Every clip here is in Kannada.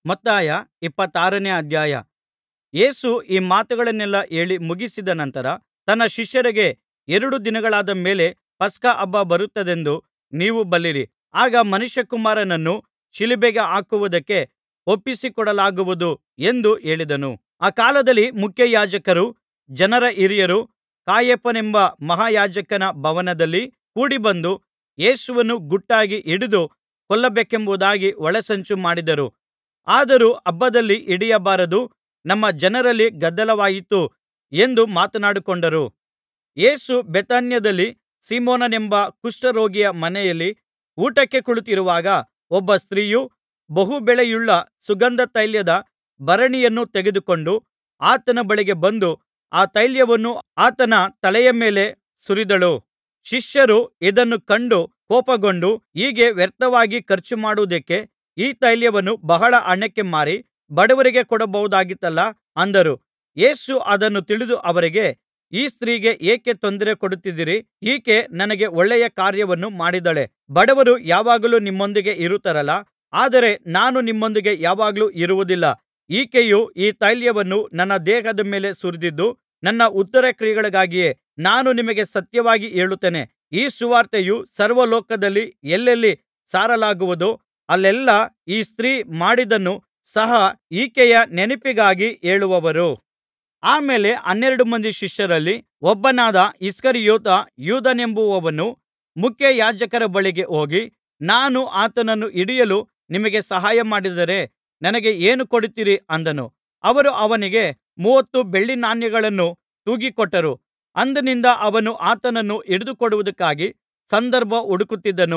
ಮತ್ತಾಯ ಇಪ್ಪತ್ತಾರನೇ ಅಧ್ಯಾಯ ಯೇಸು ಈ ಮಾತುಗಳನ್ನೆಲ್ಲಾ ಹೇಳಿ ಮುಗಿಸಿದ ನಂತರ ತನ್ನ ಶಿಷ್ಯರಿಗೆ ಎರಡು ದಿನಗಳಾದ ಮೇಲೆ ಪಸ್ಕಹಬ್ಬ ಬರುತ್ತದೆಂದು ನೀವು ಬಲ್ಲಿರಿ ಆಗ ಮನುಷ್ಯಕುಮಾರನನ್ನು ಶಿಲುಬೆಗೆ ಹಾಕುವುದಕ್ಕೆ ಒಪ್ಪಿಸಿಕೊಡಲಾಗುವುದು ಎಂದು ಹೇಳಿದನು ಆ ಕಾಲದಲ್ಲಿ ಮುಖ್ಯಯಾಜಕರೂ ಜನರ ಹಿರಿಯರೂ ಕಾಯಫನೆಂಬ ಮಹಾಯಾಜಕನ ಭವನದಲ್ಲಿ ಕೂಡಿಬಂದು ಯೇಸುವನ್ನು ಗುಟ್ಟಾಗಿ ಹಿಡಿದು ಕೊಲ್ಲಬೇಕೆಂಬುದಾಗಿ ಒಳಸಂಚು ಮಾಡಿದರು ಆದರೂ ಹಬ್ಬದಲ್ಲಿ ಹಿಡಿಯಬಾರದು ನಮ್ಮ ಜನರಲ್ಲಿ ಗದ್ದಲವಾದೀತು ಎಂದು ಮಾತನಾಡಿಕೊಂಡರು ಯೇಸು ಬೇಥಾನ್ಯದಲ್ಲಿ ಸೀಮೋನನೆಂಬ ಕುಷ್ಠರೋಗಿಯ ಮನೆಯಲ್ಲಿ ಊಟಕ್ಕೆ ಕುಳಿತಿರುವಾಗ ಒಬ್ಬ ಸ್ತ್ರೀಯು ಬಹು ಬೆಲೆಯುಳ್ಳ ಸುಗಂಧತೈಲದ ಭರಣಿಯನ್ನು ತೆಗೆದುಕೊಂಡು ಆತನ ಬಳಿಗೆ ಬಂದು ಆ ತೈಲವನ್ನು ಆತನ ತಲೆಯ ಮೇಲೆ ಸುರಿದಳು ಶಿಷ್ಯರು ಇದನ್ನು ಕಂಡು ಕೋಪಗೊಂಡು ಹೀಗೆ ವ್ಯರ್ಥವಾಗಿ ಖರ್ಚುಮಾಡುವುದೇಕೆ ಈ ತೈಲವನ್ನು ಬಹಳ ಹಣಕ್ಕೆ ಮಾರಿ ಬಡವರಿಗೆ ಕೊಡಬಹುದಾಗಿತ್ತಲ್ಲಾ ಅಂದರು ಯೇಸು ಅದನ್ನು ತಿಳಿದು ಅವರಿಗೆ ಈ ಸ್ತ್ರೀಗೆ ಏಕೆ ತೊಂದರೆ ಕೊಡುತ್ತಿದ್ದೀರಿ ಈಕೆ ನನಗೆ ಒಳ್ಳೆಯ ಕಾರ್ಯವನ್ನು ಮಾಡಿದ್ದಾಳೆ ಬಡವರು ಯಾವಾಗಲೂ ನಿಮ್ಮೊಂದಿಗೆ ಇರುತ್ತಾರಲ್ಲಾ ಆದರೆ ನಾನು ನಿಮ್ಮೊಂದಿಗೆ ಯಾವಾಗಲೂ ಇರುವುದಿಲ್ಲ ಈಕೆಯು ಈ ತೈಲವನ್ನು ನನ್ನ ದೇಹದ ಮೇಲೆ ಸುರಿದಿದ್ದು ನನ್ನ ಉತ್ತರಕ್ರಿಯೆಗಳಿಗಾಗಿಯೇ ನಾನು ನಿಮಗೆ ಸತ್ಯವಾಗಿ ಹೇಳುತ್ತೇನೆ ಈ ಸುವಾರ್ತೆಯು ಸರ್ವಲೋಕದಲ್ಲಿ ಎಲ್ಲೆಲ್ಲಿ ಸಾರಲಾಗುವುದೋ ಅಲ್ಲೆಲ್ಲಾ ಈ ಸ್ತ್ರೀ ಮಾಡಿದ್ದನ್ನು ಸಹ ಈಕೆಯ ನೆನಪಿಗಾಗಿ ಹೇಳುವರು ಆಮೇಲೆ ಹನ್ನೆರಡು ಮಂದಿ ಶಿಷ್ಯರಲ್ಲಿ ಒಬ್ಬನಾದ ಇಸ್ಕರಿಯೋತ ಯೂದನೆಂಬುವವನು ಮುಖ್ಯಯಾಜಕರ ಬಳಿಗೆ ಹೋಗಿ ನಾನು ಆತನನ್ನು ಹಿಡಿಯಲು ನಿಮಗೆ ಸಹಾಯ ಮಾಡಿದರೆ ನನಗೆ ಏನು ಕೊಡುತ್ತೀರಿ ಅಂದನು ಅವರು ಅವನಿಗೆ ಮೂವತ್ತು ಬೆಳ್ಳಿ ನಾಣ್ಯಗಳನ್ನು ತೂಗಿಕೊಟ್ಟರು ಅಂದಿನಿಂದ ಅವನು ಆತನನ್ನು ಹಿಡಿದುಕೊಡುವುದಕ್ಕಾಗಿ ಸಂದರ್ಭ ಹುಡುಕುತ್ತಿದ್ದನು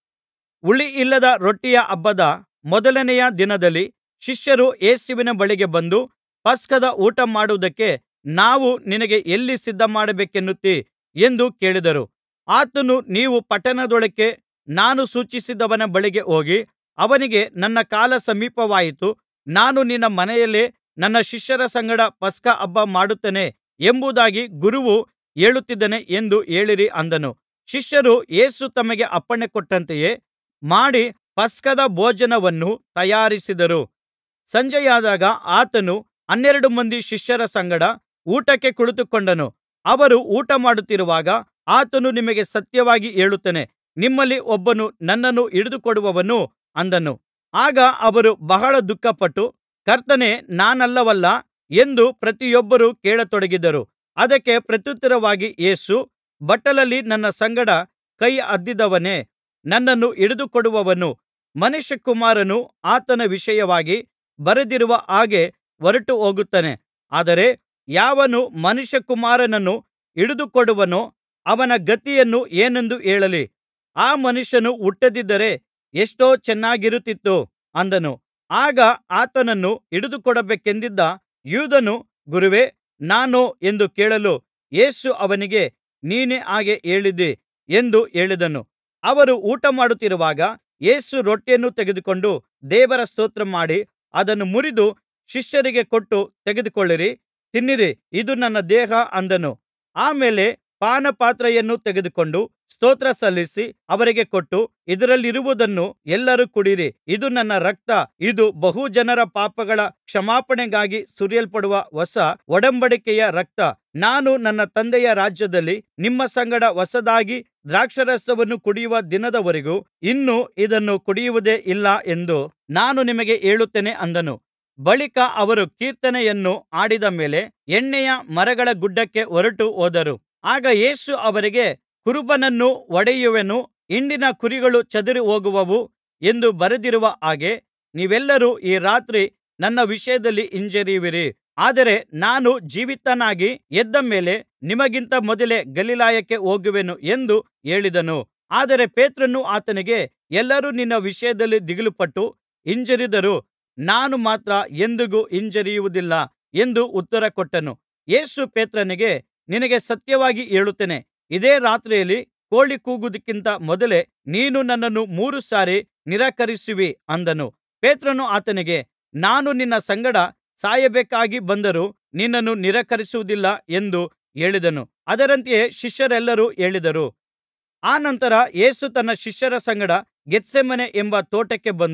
ಹುಳಿಯಿಲ್ಲದ ರೊಟ್ಟಿಯ ಹಬ್ಬದ ಮೊದಲನೆಯ ದಿನದಲ್ಲಿ ಶಿಷ್ಯರು ಯೇಸುವಿನ ಬಳಿಗೆ ಬಂದು ಪಸ್ಕದ ಊಟಮಾಡುವುದಕ್ಕೆ ನಾವು ನಿನಗೆ ಎಲ್ಲಿ ಸಿದ್ಧಮಾಡಬೇಕೆನ್ನುತ್ತೀ ಎಂದು ಕೇಳಿದರು ಆತನು ನೀವು ಪಟ್ಟಣದೊಳಕ್ಕೆ ನಾನು ಸೂಚಿಸಿದವನ ಬಳಿಗೆ ಹೋಗಿ ಅವನಿಗೆ ನನ್ನ ಕಾಲ ಸಮೀಪವಾಯಿತು ನಾನು ನಿನ್ನ ಮನೆಯಲ್ಲೇ ನನ್ನ ಶಿಷ್ಯರ ಸಂಗಡ ಪಸ್ಕಹಬ್ಬ ಮಾಡುತ್ತೇನೆ ಎಂಬುದಾಗಿ ಗುರುವು ಹೇಳುತ್ತಿದ್ದಾನೆ ಎಂದು ಹೇಳಿರಿ ಅಂದನು ಶಿಷ್ಯರು ಯೇಸು ತಮಗೆ ಅಪ್ಪಣೆ ಕೊಟ್ಟಂತೆಯೇ ಮಾಡಿ ಪಸ್ಕದ ಭೋಜನವನ್ನು ತಯಾರಿಸಿದರು ಸಂಜೆಯಾದಾಗ ಆತನು ಹನ್ನೆರಡು ಮಂದಿ ಶಿಷ್ಯರ ಸಂಗಡ ಊಟಕ್ಕೆ ಕುಳಿತುಕೊಂಡನು ಅವರು ಊಟಮಾಡುತ್ತಿರುವಾಗ ಆತನು ನಿಮಗೆ ಸತ್ಯವಾಗಿ ಹೇಳುತ್ತೇನೆ ನಿಮ್ಮಲ್ಲಿ ಒಬ್ಬನು ನನ್ನನ್ನು ಹಿಡಿದುಕೊಡುವನು ಅಂದನು ಆಗ ಅವರು ಬಹಳ ದುಃಖಪಟ್ಟು ಕರ್ತನೇ ನಾನಲ್ಲವಲ್ಲಾ ಎಂದು ಪ್ರತಿಯೊಬ್ಬರೂ ಕೇಳತೊಡಗಿದರು ಅದಕ್ಕೆ ಪ್ರತ್ಯುತ್ತರವಾಗಿ ಯೇಸು ಬಟ್ಟಲಲ್ಲಿ ನನ್ನ ಸಂಗಡ ಕೈ ಅದ್ದಿದವನೇ ನನ್ನನ್ನು ಹಿಡಿದುಕೊಡುವವನು ಮನುಷ್ಯಕುಮಾರನು ಆತನ ವಿಷಯವಾಗಿ ಬರೆದಿರುವ ಹಾಗೆ ಹೊರಟು ಹೋಗುತ್ತಾನೆ ಆದರೆ ಯಾವನು ಮನುಷ್ಯಕುಮಾರನನ್ನು ಹಿಡಿದುಕೊಡುವನೋ ಅವನ ಗತಿಯನ್ನು ಏನೆಂದು ಹೇಳಲಿ ಆ ಮನುಷ್ಯನು ಹುಟ್ಟದಿದ್ದರೆ ಎಷ್ಟೋ ಚೆನ್ನಾಗಿರುತ್ತಿತ್ತು ಅಂದನು ಆಗ ಆತನನ್ನು ಹಿಡಿದುಕೊಡಬೇಕೆಂದಿದ್ದ ಯೂದನು ಗುರುವೇ ನಾನೋ ಎಂದು ಕೇಳಲು ಯೇಸು ಅವನಿಗೆ ನೀನೇ ಹಾಗೆ ಹೇಳಿದ್ದೀ ಎಂದು ಹೇಳಿದನು ಅವರು ಊಟಮಾಡುತ್ತಿರುವಾಗ ಯೇಸು ರೊಟ್ಟಿಯನ್ನು ತೆಗೆದುಕೊಂಡು ದೇವರ ಸ್ತೋತ್ರಮಾಡಿ ಅದನ್ನು ಮುರಿದು ಶಿಷ್ಯರಿಗೆ ಕೊಟ್ಟು ತೆಗೆದುಕೊಳ್ಳಿರಿ ತಿನ್ನಿರಿ ಇದು ನನ್ನ ದೇಹ ಅಂದನು ಆಮೇಲೆ ಪಾನಪಾತ್ರೆಯನ್ನು ತೆಗೆದುಕೊಂಡು ಸ್ತೋತ್ರ ಸಲ್ಲಿಸಿ ಅವರಿಗೆ ಕೊಟ್ಟು ಇದರಲ್ಲಿರುವುದನ್ನು ಎಲ್ಲರೂ ಕುಡಿಯಿರಿ ಇದು ನನ್ನ ರಕ್ತ ಇದು ಬಹು ಜನರ ಪಾಪಗಳ ಕ್ಷಮಾಪಣೆಗಾಗಿ ಸುರಿಸಲ್ಪಡುವ ಹೊಸ ಒಡಂಬಡಿಕೆಯ ರಕ್ತ ನಾನು ನನ್ನ ತಂದೆಯ ರಾಜ್ಯದಲ್ಲಿ ನಿಮ್ಮ ಸಂಗಡ ಹೊಸದಾಗಿ ದ್ರಾಕ್ಷಾರಸವನ್ನು ಕುಡಿಯುವ ದಿನದವರೆಗೂ ಇನ್ನು ಇದನ್ನು ಕುಡಿಯುವುದೇ ಇಲ್ಲ ಎಂದು ನಾನು ನಿಮಗೆ ಹೇಳುತ್ತೇನೆ ಅಂದನು ಬಳಿಕ ಅವರು ಕೀರ್ತನೆಯನ್ನು ಹಾಡಿದ ಮೇಲೆ ಎಣ್ಣೆಯ ಮರಗಳ ಗುಡ್ಡಕ್ಕೆ ಹೊರಟು ಹೋದರು ಆಗ ಯೇಸು ಅವರಿಗೆ ಕುರುಬನನ್ನು ಹೊಡೆಯುವೆನು ಹಿಂಡಿನ ಕುರಿಗಳು ಚದರಿ ಹೋಗುವವು ಎಂದು ಬರೆದಿರುವ ಹಾಗೆ ನೀವೆಲ್ಲರೂ ಈ ರಾತ್ರಿ ನನ್ನ ವಿಷಯದಲ್ಲಿ ಹಿಂಜರಿಯುವಿರಿ ಆದರೆ ನಾನು ಜೀವಿತನಾಗಿ ಎದ್ದ ಮೇಲೆ ನಿಮಗಿಂತ ಮೊದಲೇ ಗಲಿಲಾಯಕ್ಕೆ ಹೋಗುವೆನು ಎಂದು ಹೇಳಿದನು ಆದರೆ ಪೇತ್ರನು ಆತನಿಗೆ ಎಲ್ಲರೂ ನಿನ್ನ ವಿಷಯದಲ್ಲಿ ದಿಗಿಲುಪಟ್ಟು ಹಿಂಜರಿದರೂ ನಾನು ಮಾತ್ರ ಎಂದಿಗೂ ಹಿಂಜರಿಯುವುದಿಲ್ಲ ಎಂದು ಉತ್ತರ ಕೊಟ್ಟನು ಯೇಸು ಪೇತ್ರನಿಗೆ ನಿನಗೆ ಸತ್ಯವಾಗಿ ಹೇಳುತ್ತೇನೆ ಇದೇ ರಾತ್ರಿಯಲ್ಲಿ ಕೋಳಿ ಕೂಗುವುದಕ್ಕಿಂತ ಮೊದಲೇ ನೀನು ನನ್ನನ್ನು ಮೂರು ಸಾರಿ ನಿರಾಕರಿಸುವಿ ಅಂದನು ಪೇತ್ರನು ಆತನಿಗೆ ನಾನು ನಿನ್ನ ಸಂಗಡ ಸಾಯಬೇಕಾಗಿ ಬಂದರೂ ನಿನ್ನನ್ನು ನಿರಾಕರಿಸುವುದಿಲ್ಲ ಎಂದು ಹೇಳಿದನು ಅದರಂತೆಯೇ ಶಿಷ್ಯರೆಲ್ಲರೂ ಹೇಳಿದರು ಅನಂತರ ಯೇಸು ತನ್ನ ಶಿಷ್ಯರ ಸಂಗಡ ಗೆತ್ಸೇಮನೆ ಎಂಬ ತೋಟಕ್ಕೆ ಬಂದು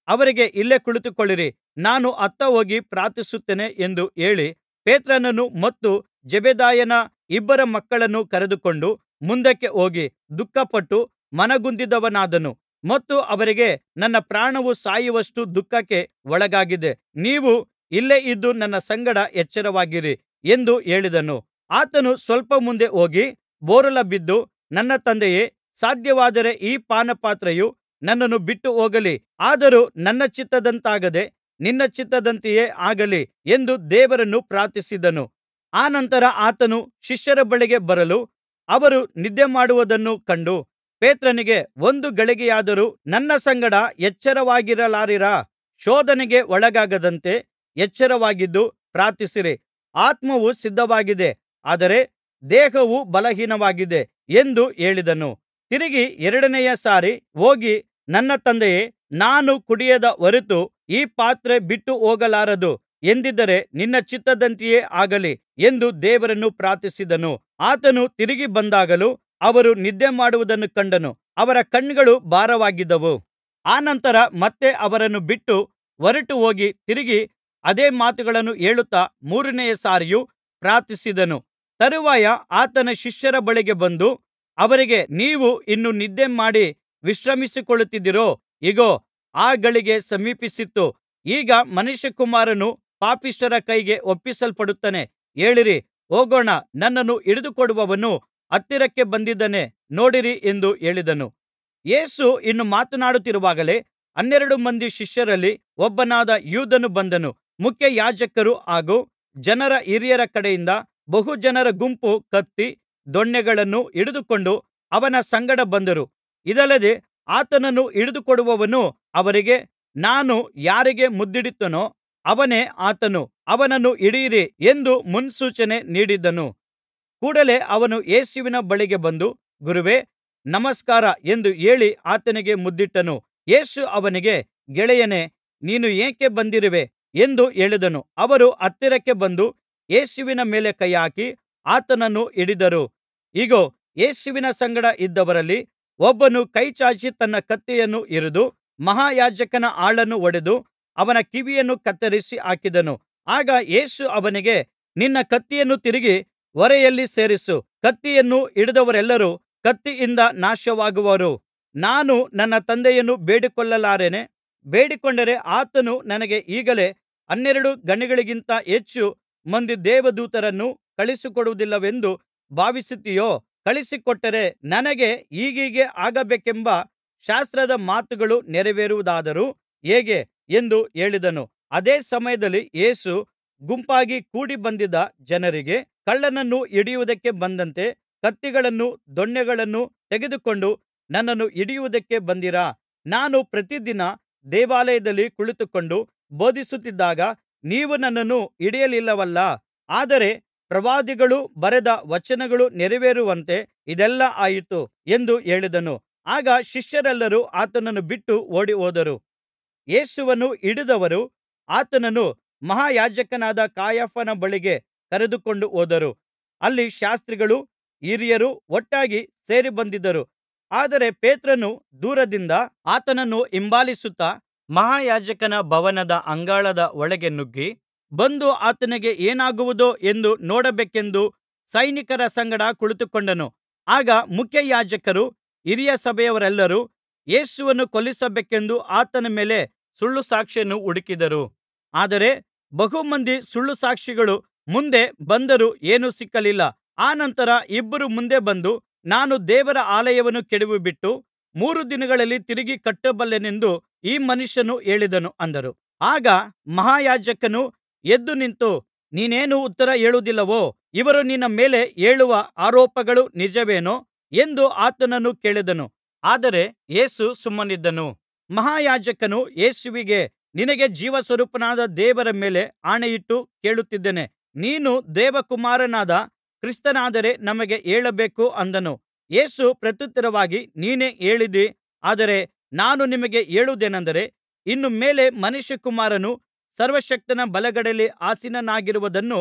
ಅವರಿಗೆ ಇಲ್ಲೇ ಕುಳಿತುಕೊಳ್ಳಿರಿ ನಾನು ಅತ್ತ ಹೋಗಿ ಪ್ರಾರ್ಥಿಸುತ್ತೇನೆ ಎಂದು ಹೇಳಿ ಪೇತ್ರನನ್ನೂ ಮತ್ತು ಜೆಬೆದಾಯನ ಇಬ್ಬರು ಮಕ್ಕಳನ್ನೂ ಕರೆದುಕೊಂಡು ಮುಂದಕ್ಕೆ ಹೋಗಿ ದುಃಖಪಟ್ಟು ಮನಗುಂದಿದವನಾದನು ಮತ್ತು ಅವರಿಗೆ ನನ್ನ ಪ್ರಾಣವು ಸಾಯುವಷ್ಟು ದುಃಖಕ್ಕೆ ಒಳಗಾಗಿದೆ ನೀವು ಇಲ್ಲೇ ಇದ್ದು ನನ್ನ ಸಂಗಡ ಎಚ್ಚರವಾಗಿರಿ ಎಂದು ಹೇಳಿದನು ಆತನು ಸ್ವಲ್ಪ ಮುಂದೆ ಹೋಗಿ ಬೋರಲುಬಿದ್ದು ನನ್ನ ತಂದೆಯೇ ಸಾಧ್ಯವಾದರೆ ಈ ಪಾನಪಾತ್ರೆಯು ನನ್ನನ್ನು ಬಿಟ್ಟು ಹೋಗಲಿ ಆದರೂ ನನ್ನ ಚಿತ್ತದಂತಾಗದೆ ನಿನ್ನ ಚಿತ್ತದಂತೆಯೇ ಆಗಲಿ ಎಂದು ದೇವರನ್ನು ಪ್ರಾರ್ಥಿಸಿದನು ಅನಂತರ ಆತನು ಶಿಷ್ಯರ ಬಳಿಗೆ ಬರಲು ಅವರು ನಿದ್ದೆಮಾಡುವುದನ್ನು ಕಂಡು ಪೇತ್ರನಿಗೆ ಒಂದು ಗಳಿಗೆಯಾದರೂ ನನ್ನ ಸಂಗಡ ಎಚ್ಚರವಾಗಿರಲಾರಿರಾ ಶೋಧನೆಗೆ ಒಳಗಾಗದಂತೆ ಎಚ್ಚರವಾಗಿದ್ದು ಪ್ರಾರ್ಥಿಸಿರಿ ಆತ್ಮವು ಸಿದ್ಧವಾಗಿದೆ ಆದರೆ ದೇಹವು ಬಲಹೀನವಾಗಿದೆ ಎಂದು ಹೇಳಿದನು ತಿರುಗಿ ಎರಡನೆಯ ಸಾರಿ ಹೋಗಿ ನನ್ನ ತಂದೆಯೇ ನಾನು ಕುಡಿಯದ ಹೊರತು ಈ ಪಾತ್ರೆ ಬಿಟ್ಟು ಹೋಗಲಾರದು ಎಂದಿದ್ದರೆ ನಿನ್ನ ಚಿತ್ತದಂತೆಯೇ ಆಗಲಿ ಎಂದು ದೇವರನ್ನು ಪ್ರಾರ್ಥಿಸಿದನು ಆತನು ತಿರುಗಿ ಬಂದಾಗಲೂ ಅವರು ನಿದ್ದೆಮಾಡುವುದನ್ನು ಕಂಡನು ಅವರ ಕಣ್ಣುಗಳು ಭಾರವಾಗಿದ್ದವು ಅನಂತರ ಮತ್ತೆ ಅವರನ್ನು ಬಿಟ್ಟು ಹೊರಟುಹೋಗಿ ತಿರುಗಿ ಅದೇ ಮಾತುಗಳನ್ನು ಹೇಳುತ್ತಾ ಮೂರನೆಯ ಸಾರಿಯೂ ಪ್ರಾರ್ಥಿಸಿದನು ತರುವಾಯ ಆತನ ಶಿಷ್ಯರ ಬಳಿಗೆ ಬಂದು ಅವರಿಗೆ ನೀವು ಇನ್ನೂ ನಿದ್ದೆಮಾಡಿ ವಿಶ್ರಮಿಸಿಕೊಳ್ಳುತ್ತಿದ್ದೀರೋ ಇಗೋ ಆ ಗಳಿಗೆ ಸಮೀಪಿಸಿತು ಈಗ ಮನುಷ್ಯಕುಮಾರನು ಪಾಪಿಷ್ಠರ ಕೈಗೆ ಒಪ್ಪಿಸಲ್ಪಡುತ್ತಾನೆ ಏಳಿರಿ ಹೋಗೋಣ ನನ್ನನ್ನು ಹಿಡಿದುಕೊಡುವವನು ಹತ್ತಿರಕ್ಕೆ ಬಂದಿದ್ದಾನೆ ನೋಡಿರಿ ಎಂದು ಹೇಳಿದನು ಯೇಸು ಇನ್ನು ಮಾತನಾಡುತ್ತಿರುವಾಗಲೇ ಹನ್ನೆರಡು ಮಂದಿ ಶಿಷ್ಯರಲ್ಲಿ ಒಬ್ಬನಾದ ಯೂದನು ಬಂದನು ಮುಖ್ಯಯಾಜಕರು ಹಾಗೂ ಜನರ ಹಿರಿಯರ ಕಡೆಯಿಂದ ಬಹು ಜನರ ಗುಂಪು ಕತ್ತಿ ದೊಣ್ಣೆಗಳನ್ನು ಹಿಡಿದುಕೊಂಡು ಅವನ ಸಂಗಡ ಬಂದರು ಇದಲ್ಲದೆ ಆತನನ್ನು ಹಿಡಿದುಕೊಡುವವನು ಅವರಿಗೆ ನಾನು ಯಾರಿಗೆ ಮುದ್ದಿಡುತ್ತೇನೋ ಅವನೇ ಆತನು ಅವನನ್ನು ಹಿಡಿಯಿರಿ ಎಂದು ಮುನ್ಸೂಚನೆ ನೀಡಿದ್ದನು ಕೂಡಲೆ ಅವನು ಯೇಸುವಿನ ಬಳಿಗೆ ಬಂದು ಗುರುವೇ ನಮಸ್ಕಾರ ಎಂದು ಹೇಳಿ ಆತನಿಗೆ ಮುದ್ದಿಟ್ಟನು ಯೇಸು ಅವನಿಗೆ ಗೆಳೆಯನೇ ನೀನು ಏಕೆ ಬಂದಿರುವೆ ಎಂದು ಹೇಳಿದನು ಅವರು ಹತ್ತಿರಕ್ಕೆ ಬಂದು ಯೇಸುವಿನ ಮೇಲೆ ಕೈಹಾಕಿ ಆತನನ್ನು ಹಿಡಿದರು ಇಗೋ ಯೇಸುವಿನ ಸಂಗಡ ಇದ್ದವರಲ್ಲಿ ಒಬ್ಬನು ಕೈಚಾಚಿ ತನ್ನ ಕತ್ತಿಯನ್ನು ಹಿರಿದು ಮಹಾಯಾಜಕನ ಆಳನ್ನು ಹೊಡೆದು ಅವನ ಕಿವಿಯನ್ನು ಕತ್ತರಿಸಿ ಹಾಕಿದನು ಆಗ ಯೇಸು ಅವನಿಗೆ ನಿನ್ನ ಕತ್ತಿಯನ್ನು ತಿರುಗಿ ಒರೆಯಲ್ಲಿ ಸೇರಿಸು ಕತ್ತಿಯನ್ನು ಹಿಡಿದವರೆಲ್ಲರೂ ಕತ್ತಿಯಿಂದ ನಾಶವಾಗುವರು ನಾನು ನನ್ನ ತಂದೆಯನ್ನು ಬೇಡಿಕೊಳ್ಳಲಾರೆನೆ ಬೇಡಿಕೊಂಡರೆ ಆತನು ನನಗೆ ಈಗಲೇ ಹನ್ನೆರಡು ಗಣಗಳಿಗಿಂತ ಹೆಚ್ಚು ಮಂದಿ ದೇವದೂತರನ್ನು ಕಳುಹಿಸಿಕೊಡುವುದಿಲ್ಲವೆಂದು ಭಾವಿಸುತ್ತೀಯೋ ಕಳುಹಿಸಿಕೊಟ್ಟರೆ ನನಗೆ ಹೀಗೀಗೆ ಆಗಬೇಕೆಂಬ ಶಾಸ್ತ್ರದ ಮಾತುಗಳು ನೆರವೇರುವುದಾದರೂ ಹೇಗೆ ಎಂದು ಹೇಳಿದನು ಅದೇ ಸಮಯದಲ್ಲಿ ಯೇಸು ಗುಂಪಾಗಿ ಕೂಡಿ ಬಂದಿದ್ದ ಜನರಿಗೆ ಕಳ್ಳನನ್ನು ಹಿಡಿಯುವುದಕ್ಕೆ ಬಂದಂತೆ ಕತ್ತಿಗಳನ್ನೂ ದೊಣ್ಣೆಗಳನ್ನೂ ತೆಗೆದುಕೊಂಡು ನನ್ನನ್ನು ಹಿಡಿಯುವುದಕ್ಕೆ ಬಂದಿರಾ ನಾನು ಪ್ರತಿದಿನ ದೇವಾಲಯದಲ್ಲಿ ಕುಳಿತುಕೊಂಡು ಬೋಧಿಸುತ್ತಿದ್ದಾಗ ನೀವು ನನ್ನನ್ನು ಹಿಡಿಯಲಿಲ್ಲವಲ್ಲಾ ಆದರೆ ಪ್ರವಾದಿಗಳು ಬರೆದ ವಚನಗಳು ನೆರವೇರುವಂತೆ ಇದೆಲ್ಲಾ ಆಯಿತು ಎಂದು ಹೇಳಿದನು ಆಗ ಶಿಷ್ಯರೆಲ್ಲರೂ ಆತನನ್ನು ಬಿಟ್ಟು ಓಡಿಹೋದರು ಯೇಸುವನ್ನು ಹಿಡಿದವರು ಆತನನ್ನು ಮಹಾಯಾಜಕನಾದ ಕಾಯಫನ ಬಳಿಗೆ ಕರೆದುಕೊಂಡು ಹೋದರು ಅಲ್ಲಿ ಶಾಸ್ತ್ರಿಗಳೂ ಹಿರಿಯರೂ ಒಟ್ಟಾಗಿ ಸೇರಿಬಂದಿದ್ದರು ಆದರೆ ಪೇತ್ರನು ದೂರದಿಂದ ಆತನನ್ನು ಹಿಂಬಾಲಿಸುತ್ತಾ ಮಹಾಯಾಜಕನ ಭವನದ ಅಂಗಳದ ಒಳಗೆ ನುಗ್ಗಿ ಬಂದು ಆತನಿಗೆ ಏನಾಗುವುದೋ ಎಂದು ನೋಡಬೇಕೆಂದು ಸೈನಿಕರ ಸಂಗಡ ಕುಳಿತುಕೊಂಡನು ಆಗ ಮುಖ್ಯಯಾಜಕರೂ ಹಿರಿಯ ಸಭೆಯವರೆಲ್ಲರೂ ಯೇಸುವನ್ನು ಕೊಲ್ಲಿಸಬೇಕೆಂದು ಆತನ ಮೇಲೆ ಸುಳ್ಳು ಸಾಕ್ಷಿಯನ್ನು ಹುಡುಕಿದರು ಆದರೆ ಬಹು ಮಂದಿ ಸುಳ್ಳುಸಾಕ್ಷಿಗಳು ಮುಂದೆ ಬಂದರೂ ಏನೂ ಸಿಕ್ಕಲಿಲ್ಲ ಅನಂತರ ಇಬ್ಬರು ಮುಂದೆ ಬಂದು ನಾನು ದೇವರ ಆಲಯವನ್ನು ಕೆಡವಿಬಿಟ್ಟು ಮೂರು ದಿನಗಳಲ್ಲಿ ತಿರುಗಿ ಕಟ್ಟಬಲ್ಲೆನೆಂದು ಈ ಮನುಷ್ಯನು ಹೇಳಿದನು ಅಂದರು ಆಗ ಮಹಾಯಾಜಕನು ಎದ್ದು ನಿಂತು ನೀನೇನೂ ಉತ್ತರ ಹೇಳುವುದಿಲ್ಲವೋ ಇವರು ನಿನ್ನ ಮೇಲೆ ಹೇಳುವ ಆರೋಪಗಳು ನಿಜವೇನೋ ಎಂದು ಆತನನ್ನು ಕೇಳಿದನು ಆದರೆ ಯೇಸು ಸುಮ್ಮನಿದ್ದನು ಮಹಾಯಾಜಕನು ಯೇಸುವಿಗೆ ನಿನಗೆ ಜೀವಸ್ವರೂಪನಾದ ದೇವರ ಮೇಲೆ ಆಣೆಯಿಟ್ಟು ಕೇಳುತ್ತಿದ್ದೇನೆ ನೀನು ದೇವಕುಮಾರನಾದ ಕ್ರಿಸ್ತನಾದರೆ ನಮಗೆ ಹೇಳಬೇಕು ಅಂದನು ಯೇಸು ಪ್ರತ್ಯುತ್ತರವಾಗಿ ನೀನೇ ಹೇಳಿದಿ ಆದರೆ ನಾನು ನಿಮಗೆ ಹೇಳುವುದೇನಂದರೆ ಇನ್ನು ಮೇಲೆ ಮನುಷ್ಯಕುಮಾರನು ಸರ್ವಶಕ್ತನ ಬಲಗಡೆಯಲ್ಲಿ ಆಸೀನನಾಗಿರುವುದನ್ನೂ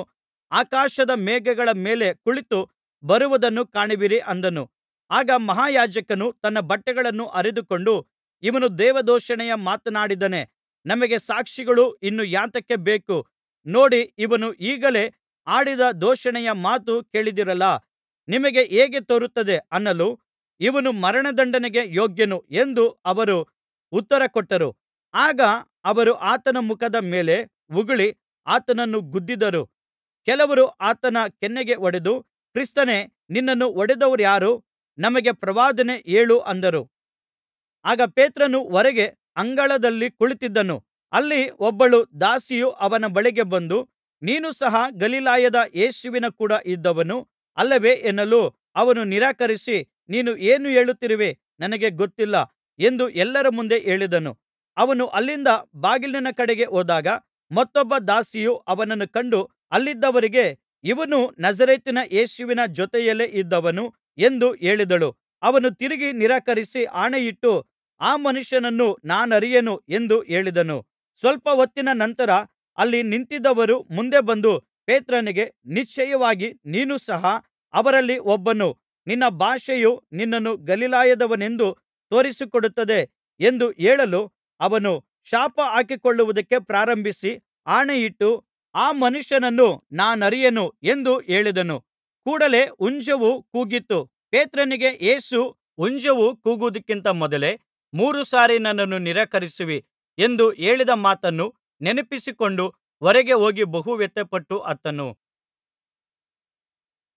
ಆಕಾಶದ ಮೇಘಗಳ ಮೇಲೆ ಕುಳಿತು ಬರುವುದನ್ನೂ ಕಾಣುವಿರಿ ಅಂದನು ಆಗ ಮಹಾಯಾಜಕನು ತನ್ನ ಬಟ್ಟೆಗಳನ್ನು ಹರಿದುಕೊಂಡು ಇವನು ದೇವದೂಷಣೆಯ ಮಾತನಾಡಿದ್ದಾನೆ ನಮಗೆ ಸಾಕ್ಷಿಗಳು ಇನ್ನು ಯಾತಕ್ಕೆ ಬೇಕು ನೋಡಿ ಇವನು ಈಗಲೇ ಆಡಿದ ದೂಷಣೆಯ ಮಾತು ಕೇಳಿದಿರಲ್ಲಾ ನಿಮಗೆ ಹೇಗೆ ತೋರುತ್ತದೆ ಅನ್ನಲು ಇವನು ಮರಣದಂಡನೆಗೆ ಯೋಗ್ಯನು ಎಂದು ಅವರು ಉತ್ತರಕೊಟ್ಟರು ಆಗ ಅವರು ಆತನ ಮುಖದ ಮೇಲೆ ಉಗುಳಿ ಆತನನ್ನು ಗುದ್ದಿದರು ಕೆಲವರು ಆತನ ಕೆನ್ನೆಗೆ ಹೊಡೆದು ಕ್ರಿಸ್ತನೇ ನಿನ್ನನ್ನು ಹೊಡೆದವರಾರು ನಮಗೆ ಪ್ರವಾದನೆ ಹೇಳು ಅಂದರು ಆಗ ಪೇತ್ರನು ಹೊರಗೆ ಅಂಗಳದಲ್ಲಿ ಕುಳಿತಿದ್ದನು ಅಲ್ಲಿ ಒಬ್ಬಳು ದಾಸಿಯು ಅವನ ಬಳಿಗೆ ಬಂದು ನೀನು ಸಹ ಗಲಿಲಾಯದ ಯೇಸುವಿನ ಕೂಡ ಇದ್ದವನು ಅಲ್ಲವೇ ಎನ್ನಲು ಅವನು ನಿರಾಕರಿಸಿ ನೀನು ಏನು ಹೇಳುತ್ತಿರುವೆ ನನಗೆ ಗೊತ್ತಿಲ್ಲ ಎಂದು ಎಲ್ಲರ ಮುಂದೆ ಹೇಳಿದನು ಅವನು ಅಲ್ಲಿಂದ ಬಾಗಿಲಿನ ಕಡೆಗೆ ಹೋದಾಗ ಮತ್ತೊಬ್ಬ ದಾಸಿಯು ಅವನನ್ನು ಕಂಡು ಅಲ್ಲಿದ್ದವರಿಗೆ ಇವನು ನಜರೇತಿನ ಯೇಸುವಿನ ಜೊತೆಯಲ್ಲೇ ಇದ್ದವನು ಎಂದು ಹೇಳಿದಳು ಅವನು ತಿರುಗಿ ನಿರಾಕರಿಸಿ ಆಣೆಯಿಟ್ಟು ಆ ಮನುಷ್ಯನನ್ನು ನಾನರಿಯೆನು ಎಂದು ಹೇಳಿದನು ಸ್ವಲ್ಪ ಹೊತ್ತಿನ ನಂತರ ಅಲ್ಲಿ ನಿಂತಿದ್ದವರು ಮುಂದೆ ಬಂದು ಪೇತ್ರನಿಗೆ ನಿಶ್ಚಯವಾಗಿ ನೀನು ಸಹ ಅವರಲ್ಲಿ ಒಬ್ಬನು ನಿನ್ನ ಭಾಷೆಯು ನಿನ್ನನ್ನು ಗಲಿಲಾಯದವನೆಂದು ತೋರಿಸಿಕೊಡುತ್ತದೆ ಎಂದು ಹೇಳಲು ಅವನು ಶಾಪ ಹಾಕಿಕೊಳ್ಳುವುದಕ್ಕೆ ಪ್ರಾರಂಭಿಸಿ ಆಣೆಯಿಟ್ಟು ಆ ಮನುಷ್ಯನನ್ನು ನಾನರಿಯೆನು ಎಂದು ಹೇಳಿದನು ಕೂಡಲೇ ಹುಂಜವು ಕೂಗಿತು ಪೇತ್ರನಿಗೆ ಯೇಸು ಹುಂಜವು ಕೂಗುವುದಕ್ಕಿಂತ ಮೊದಲೇ ಮೂರು ಸಾರಿ ನನ್ನನ್ನು ನಿರಾಕರಿಸುವಿ ಎಂದು ಹೇಳಿದ ಮಾತನ್ನು ನೆನಪಿಸಿಕೊಂಡು ಹೊರಗೆ ಹೋಗಿ ಬಹು ವ್ಯಥೆಪಟ್ಟು ಅತ್ತನು